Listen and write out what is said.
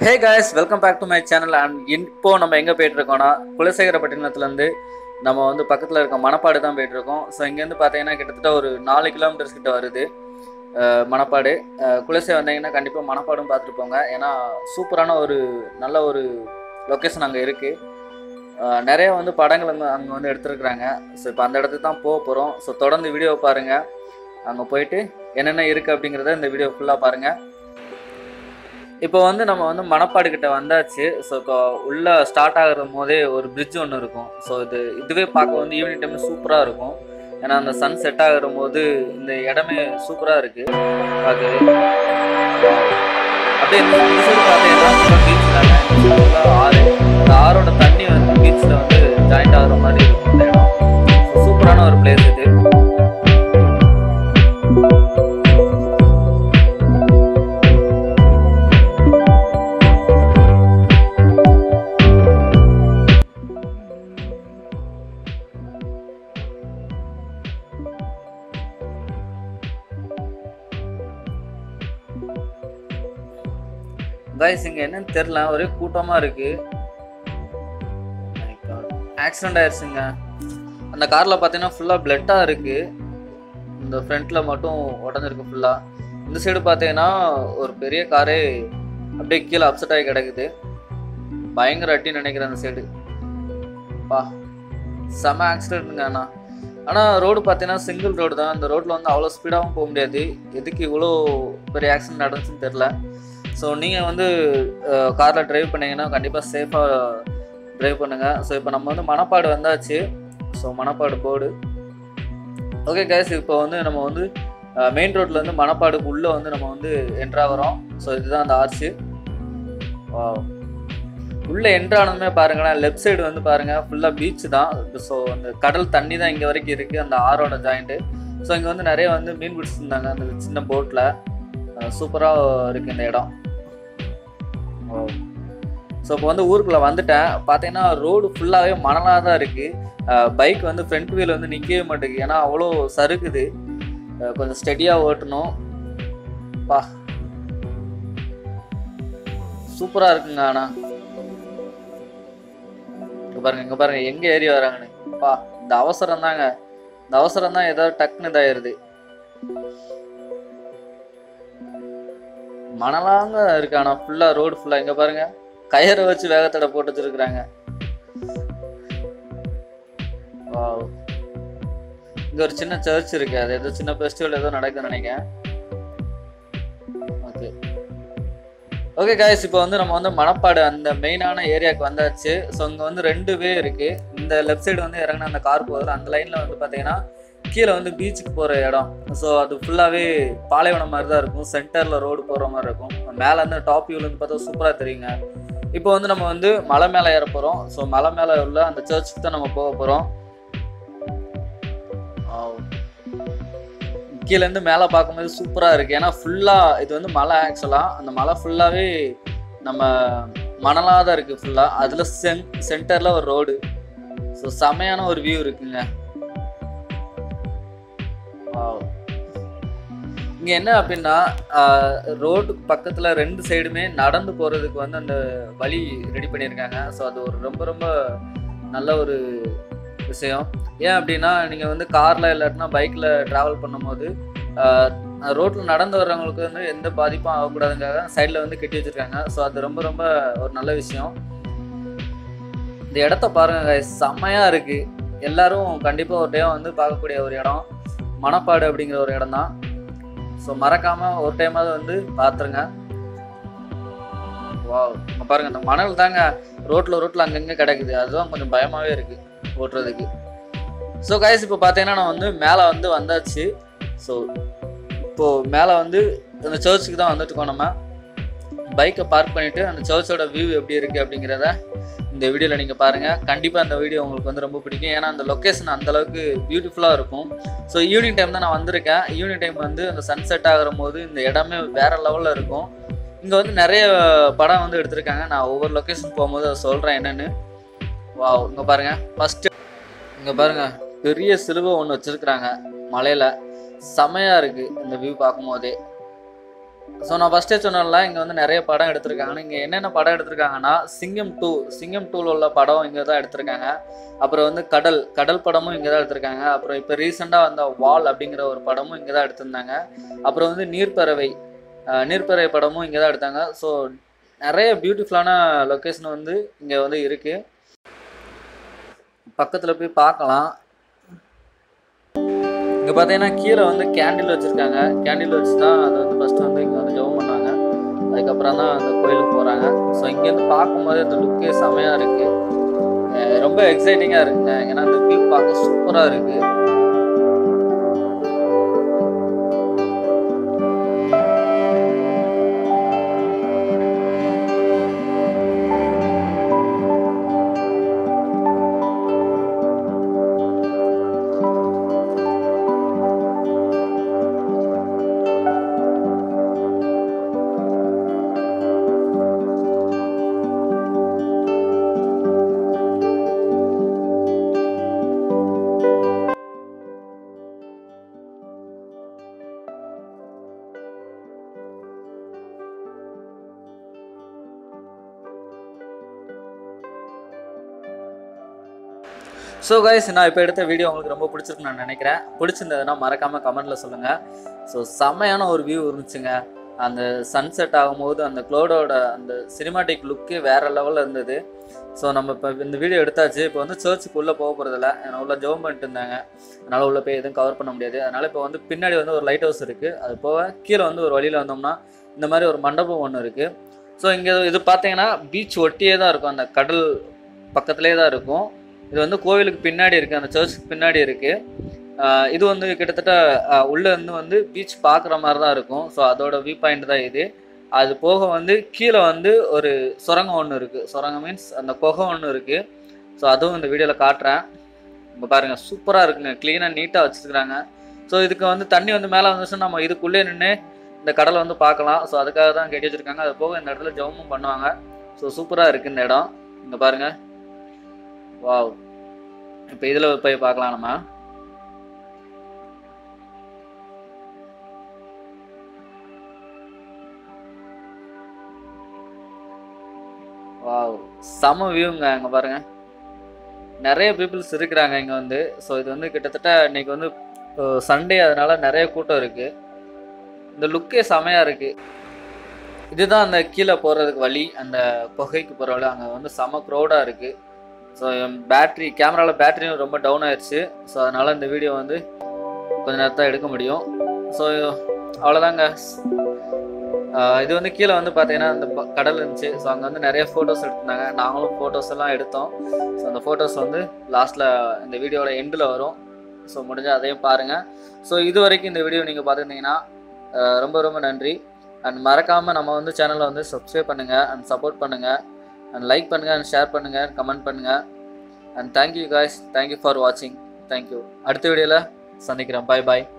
hey guys welcome back to my channel and இப்போ நம்ம எங்கே போயிட்டு இருக்கோம்னா குலசேகரப்பட்டினத்துலேருந்து நம்ம வந்து பக்கத்தில் இருக்க மணப்பாடு தான் போயிட்டு இருக்கோம் ஸோ இங்கேருந்து பார்த்தீங்கன்னா கிட்டத்தட்ட ஒரு நாலு கிலோமீட்டர்ஸ் கிட்ட வருது அஹ், மணப்பாடு அஹ், குலசே வந்தீங்கன்னா கண்டிப்பாக மணப்பாடும் பார்த்துட்டு போங்க ஏன்னா சூப்பரான ஒரு நல்ல ஒரு லொக்கேஷன் அங்கே இருக்குது நிறைய வந்து படங்கள் வந்து அங்கே வந்து எடுத்துருக்குறாங்க ஸோ இப்போ அந்த இடத்துக்கு தான் போக போகிறோம் ஸோ தொடர்ந்து வீடியோ பாருங்கள் அங்கே போயிட்டு என்னென்ன இருக்குது அப்படிங்கிறத இந்த வீடியோ ஃபுல்லாக பாருங்கள் இப்போ வந்து நம்ம வந்து மணப்பாடு கிட்ட வந்தாச்சு ஸோ இப்போ உள்ள ஸ்டார்ட் ஆகுற போதே ஒரு பிரிட்ஜ் ஒன்று இருக்கும் ஸோ இது இதுவே பார்க்க வந்து ஈவினிங் டைம்ல சூப்பராக இருக்கும் ஏன்னா அந்த சன் செட் ஆகுற போது இந்த இடமே சூப்பராக இருக்கு பார்க்கவே அப்படியே இந்த இந்த சைடு பார்த்தீங்கன்னா பீச் தானே இந்த side full ஆ ஆறு அந்த ஆறோட தண்ணி வந்து பீச்சில் வந்து ஜாயிண்ட் ஆகுற மாதிரி இருக்கும் இந்த இடம் So, சூப்பரான ஒரு பிளேஸ் இது கைஸ் இங்க என்னன்னு தெரியல ஒரே கூட்டமா இருக்கு ஆக்சிடென்ட் ஆயிடுச்சுங்க அந்த கார்ல பாத்தீங்கன்னா ஃபுல்லா பிளட்டா இருக்கு இந்த ஃப்ரண்ட்ல மட்டும் உடஞ்சிருக்கு ஃபுல்லா இந்த சைடு பாத்தீங்கன்னா ஒரு பெரிய காரே அப்படியே கீழே அப்செட் ஆகி கிடக்குது பயங்கர அட்டின்னு நினைக்கிறேன் அந்த சைடு பா செம ஆக்சிடென்ட்டுங்க அண்ணா ஆனால் ரோடு பார்த்தீங்கன்னா சிங்கிள் ரோடு தான் அந்த ரோட்டில் வந்து அவ்வளோ ஸ்பீடாகவும் போக முடியாது எதுக்கு இவ்வளோ பெரிய ஆக்சிடென்ட் நடந்துச்சுன்னு தெரில ஸோ நீங்கள் வந்து காரில் டிரைவ் பண்ணீங்கன்னா கண்டிப்பாக சேஃபாக டிரைவ் பண்ணுங்கள் ஸோ இப்போ நம்ம வந்து மணப்பாடு வந்தாச்சு so Manappad board okay guys இப்போ வந்து நம்ம வந்து மெயின் ரோட்ல இருந்து மணப்பாடுக்கு உள்ளே வந்து நம்ம வந்து என்ட்ரா வரோம் ஸோ இதுதான் அந்த ஆர்ச்சு உள்ளே என்ட்ரானதுமே பாருங்களேன் லெஃப்ட் சைடு வந்து பாருங்கள் ஃபுல்லாக பீச் தான் ஸோ அந்த கடல் தண்ணி தான் இங்கே வரைக்கும் இருக்குது அந்த ஆரோட ஜாயிண்ட்டு ஸோ இங்கே வந்து நிறைய வந்து மீன் பிடிச்சிருந்தாங்க அந்த சின்ன போட்டில் சூப்பராக இருக்குது இந்த இடம் ஸோ இப்போ வந்து ஊருக்குள்ளே வந்துட்டேன் பார்த்தீங்கன்னா ரோடு ஃபுல்லாகவே மணலாக தான் இருக்குது பைக் வந்து ஃப்ரண்ட் வீல் வந்து நிற்கவே மாட்டேங்குது ஏன்னா அவ்வளோ சறுக்குது அஹ் கொஞ்சம் ஸ்டெடியாக ஓட்டணும் பா சூப்பராக இருக்குங்க ஆனால் இங்கே பாருங்க இங்கே பாருங்க எங்கே ஏறி வராங்கன்னு பா இந்த அவசரம் தாங்க இந்த அவசரம் தான் ஏதாவது டக்குன்னு இதாயிருது மணலாங்க இருக்கு ஆனா ஃபுல்லா ரோடு ஃபுல்லா இங்க பாருங்க கயிறை வச்சு வேகத்தடை போட்டு வச்சிருக்காங்க இங்க ஒரு சின்ன சர்ச் இருக்கு அது ஏதோ சின்ன ஃபெஸ்டிவல் ஏதோ நடக்குதுன்னு நினைக்கிறேன் ஓகே ஓகே காய்ஸ் இப்போ வந்து நம்ம வந்து மணப்பாடு அந்த மெயினான ஏரியாவுக்கு வந்தாச்சு ஸோ இங்கே வந்து ரெண்டு வே இருக்கு இந்த லெஃப்ட் சைடு வந்து இறங்கின அந்த கார் போகுது அந்த லைனில் வந்து பார்த்தீங்கன்னா கீழே வந்து பீச்சுக்கு போகிற இடம் ஸோ அது ஃபுல்லாகவே பாலைவனம் மாதிரி தான் இருக்கும் சென்டரில் ரோடு போகிற மாதிரி இருக்கும் மேலே வந்து டாப் வியூலேருந்து பார்த்தா சூப்பராக தெரியுங்க இப்போ வந்து நம்ம வந்து மலை மேலே ஏற போகிறோம் ஸோ மலை மேலே உள்ள அந்த சர்ச்சுக்கு தான் நம்ம போக போகிறோம் கீழேருந்து மேலே பார்க்கும்போது சூப்பராக இருக்குது ஏன்னா ஃபுல்லாக இது வந்து மலை ஆக்சுவலாக அந்த மலை ஃபுல்லாகவே நம்ம மணலாக தான் இருக்குது ஃபுல்லாக அதில் சென் சென்டரில் ஒரு ரோடு ஸோ செமையான ஒரு வியூ இருக்குங்க இங்க என்ன அப்படின்னா ரோட்டுக்கு பக்கத்துல ரெண்டு சைடுமே நடந்து போறதுக்கு வந்து அந்த வழி ரெடி பண்ணியிருக்காங்க ஸோ அது ஒரு ரொம்ப ரொம்ப நல்ல ஒரு விஷயம் ஏன் அப்படின்னா நீங்கள் வந்து காரில் இல்லாட்டினா பைக்கில் ட்ராவல் பண்ணும்போது ரோட்டில் நடந்து வர்றவங்களுக்கு வந்து எந்த பாதிப்பும் ஆகக்கூடாதுங்காக சைடில் வந்து கட்டி வச்சுருக்காங்க ஸோ அது ரொம்ப ரொம்ப ஒரு நல்ல விஷயம் இந்த இடத்த பாருங்க guys, செம்மையா இருக்கு எல்லாரும் கண்டிப்பாக ஒரு டைம் வந்து பார்க்கக்கூடிய ஒரு இடம் மணப்பாடு அப்படிங்கிற ஒரு இடம் தான் ஸோ மறக்காம ஒரு டைமாவது வந்து பார்த்துருங்க வா பாருங்க இந்த மணல் தாங்க ரோட்ல ரோட்ல அங்கங்க கிடக்குது அதுதான் கொஞ்சம் பயமாவே இருக்கு ஓட்டுறதுக்கு ஸோ கைஸ் இப்போ பார்த்தீங்கன்னா நான் வந்து மேலே வந்து வந்தாச்சு ஸோ இப்போ மேலே வந்து அந்த சர்ச்சுக்கு தான் வந்துட்டு இருக்கோம் நம்ம பைக்கை பார்க் பண்ணிட்டு அந்த சர்ச்சோட வியூ எப்படி இருக்கு அப்படிங்கிறத இந்த வீடியோவில் நீங்கள் பாருங்கள் கண்டிப்பாக அந்த வீடியோ உங்களுக்கு வந்து ரொம்ப பிடிக்கும் ஏன்னா அந்த லொக்கேஷன் அந்த அளவுக்கு பியூட்டிஃபுல்லாக இருக்கும் ஸோ ஈவினிங் டைம் தான் நான் வந்திருக்கேன் ஈவினிங் டைம் வந்து அந்த சன்செட் ஆகிற போது இந்த இடமே வேற லெவலில் இருக்கும் இங்கே வந்து நிறைய படம் வந்து எடுத்திருக்காங்க நான் ஒவ்வொரு லொக்கேஷன் போகும்போது அதை சொல்கிறேன் என்னென்னு வா இங்கே பாருங்கள் ஃபஸ்ட்டு இங்கே பாருங்கள் பெரிய சிலுவை ஒன்று வச்சுருக்குறாங்க மலையில் செமையாக இருக்குது இந்த வியூ பார்க்கும்போதே ஸோ நான் ஃபஸ்ட்டே சொன்னேன்ல இங்கே வந்து நிறைய படம் எடுத்திருக்காங்க இங்கே என்னென்ன படம் எடுத்திருக்காங்கன்னா சிங்கம் டூ சிங்கம் டூவில் உள்ள படம் இங்கே தான் எடுத்திருக்காங்க அப்புறம் வந்து கடல் கடல் படமும் இங்கே தான் எடுத்திருக்காங்க அப்புறம் இப்போ ரீசெண்டாக வந்த வால் அப்படிங்கிற ஒரு படமும் இங்கே தான் எடுத்திருந்தாங்க அப்புறம் வந்து நீர்ப்பறவை அஹ் நீர்ப்பறவை படமும் இங்கே தான் எடுத்தாங்க ஸோ நிறைய பியூட்டிஃபுல்லான லொக்கேஷன் வந்து இங்கே வந்து இருக்குது பக்கத்தில் போய் பார்க்கலாம் இங்கே பார்த்தீங்கன்னா கீழே வந்து கேண்டில் வச்சுருக்காங்க கேண்டில் வச்சு தான் அது வந்து ஃபஸ்ட்டு வந்து இங்கே வந்து ஜெபம் பண்ணாங்க அதுக்கப்புறம் தான் அந்த கோயிலுக்கு போகிறாங்க ஸோ இங்கேருந்து பார்க்கும்போது அந்த லுக்கே செமையாக இருக்குது ரொம்ப எக்ஸைட்டிங்காக இருக்குங்க ஏன்னா அந்த வியூ பார்க்க சூப்பராக இருக்குது ஸோ கைஸ் நான் இப்போ எடுத்த வீடியோ உங்களுக்கு ரொம்ப பிடிச்சிருக்குன்னு நான் நினைக்கிறேன் பிடிச்சிருந்ததுன்னா மறக்காமல் கமெண்ட்டில் சொல்லுங்கள் ஸோ செம்மையான ஒரு வியூ இருந்துச்சுங்க அந்த சன்செட் ஆகும்போது அந்த க்ளோடோட அந்த சினிமாட்டிக் லுக்கே வேறு லெவலில் இருந்தது ஸோ நம்ம இப்போ இந்த வீடியோ எடுத்தாச்சு இப்போ வந்து சர்ச்சுக்கு உள்ளே போக போகிறதில்ல நான் உள்ள ஜோம் பண்ணிட்டு இருந்தாங்க அதனால் உள்ளே போய் எதுவும் கவர் பண்ண முடியாது அதனால் இப்போ வந்து பின்னாடி வந்து ஒரு லைட் ஹவுஸ் இருக்குது அது போக கீழே வந்து ஒரு வழியில் வந்தோம்னா இந்த மாதிரி ஒரு மண்டபம் ஒன்று இருக்குது ஸோ இங்கே இது பார்த்தீங்கன்னா பீச் ஒட்டியே தான் இருக்கும் அந்த கடல் பக்கத்துலேயே தான் இருக்கும் இது வந்து கோவிலுக்கு பின்னாடி இருக்குது அந்த சர்ச்சுக்கு பின்னாடி இருக்குது இது வந்து கிட்டத்தட்ட ஆஹ் உள்ள இருந்து வந்து பீச் பார்க்குற மாதிரி தான் இருக்கும் ஸோ அதோட வியூ பாயிண்ட் தான் இது அது போக வந்து கீழே வந்து ஒரு சுரங்கம் ஒன்று இருக்குது சுரங்கம் மீன்ஸ் அந்த குகை ஒன்று இருக்குது ஸோ அதுவும் இந்த வீடியோவில் காட்டுறேன் இப்போ பாருங்கள் சூப்பராக இருக்குங்க க்ளீனாக நீட்டாக வச்சுருக்குறாங்க ஸோ இதுக்கு வந்து தண்ணி வந்து மேலே வந்துச்சுன்னா நம்ம இதுக்குள்ளே நின்று இந்த கடலை வந்து பார்க்கலாம் ஸோ அதுக்காக தான் கட்டி வச்சுருக்காங்க அது போக இந்த இடத்துல ஜவமும் பண்ணுவாங்க ஸோ சூப்பராக இருக்குது இந்த இடம் இங்கே பாருங்கள் வாவ் இப்போ இதில் போய் பார்க்கலாம் நம்ம வாவ் செம வியூங்க அங்கே பாருங்க நிறைய பீப்புள்ஸ் இருக்கிறாங்க இங்கே வந்து ஸோ இது வந்து கிட்டத்தட்ட இன்னைக்கு வந்து சண்டே அதனால நிறைய கூட்டம் இருக்கு இந்த லுக்கே செமையா இருக்கு இதுதான் அந்த கீழே போகிறதுக்கு வழி அந்த புகைக்கு போகிற வழி அங்கே வந்து செம க்ரௌடாக இருக்கு ஸோ பேட்ரி கேமராவில் பேட்டரியும் ரொம்ப டவுன் ஆயிடுச்சு ஸோ அதனால இந்த வீடியோ வந்து கொஞ்ச நேரத்தான் எடுக்க முடியும் ஸோ அவ்வளோதாங்க ஆஹ் இது வந்து கீழே வந்து பார்த்தீங்கன்னா அந்த ப- கடல் இருந்துச்சு ஸோ அங்கே வந்து நிறைய ஃபோட்டோஸ் எடுத்திருந்தாங்க நாங்களும் ஃபோட்டோஸ் எல்லாம் எடுத்தோம் ஸோ அந்த ஃபோட்டோஸ் வந்து லாஸ்ட்டில் இந்த வீடியோட எண்டில் வரும் ஸோ முடிஞ்சால் அதையும் பாருங்கள் ஸோ இது வரைக்கும் இந்த வீடியோ நீங்கள் பார்த்துருந்தீங்கன்னா ஆஹ் ரொம்ப ரொம்ப நன்றி அண்ட் மறக்காமல் நம்ம வந்து சேனலை வந்து சப்ஸ்கிரைப் பண்ணுங்கள் அண்ட் சப்போர்ட் பண்ணுங்கள் அண்ட் லைக் பண்ணுங்கள் அண்ட் ஷேர் பண்ணுங்கள் கமெண்ட் பண்ணுங்கள் and thank you guys thank you for வாட்சிங் தேங்க்யூ அடுத்த வீடியோவில் சந்திக்கிறேன் பாய் பாய்